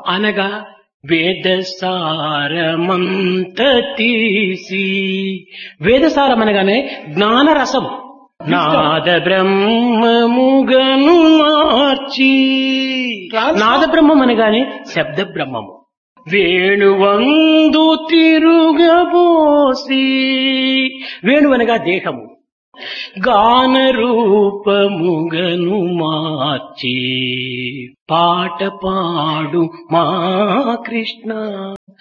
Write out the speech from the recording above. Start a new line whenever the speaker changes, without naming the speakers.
అనగా వేదసారమంత తీసి వేదసారం అనగానే జ్ఞానరసం నాద బ్రహ్మముగను మార్చి నాద బ్రహ్మం అనగానే శబ్ద బ్రహ్మము వేణువందు తిరుగబోసి వేణు అనగా దేహము గాన రూపముగను మార్చి పాట పాడు మా కృష్ణ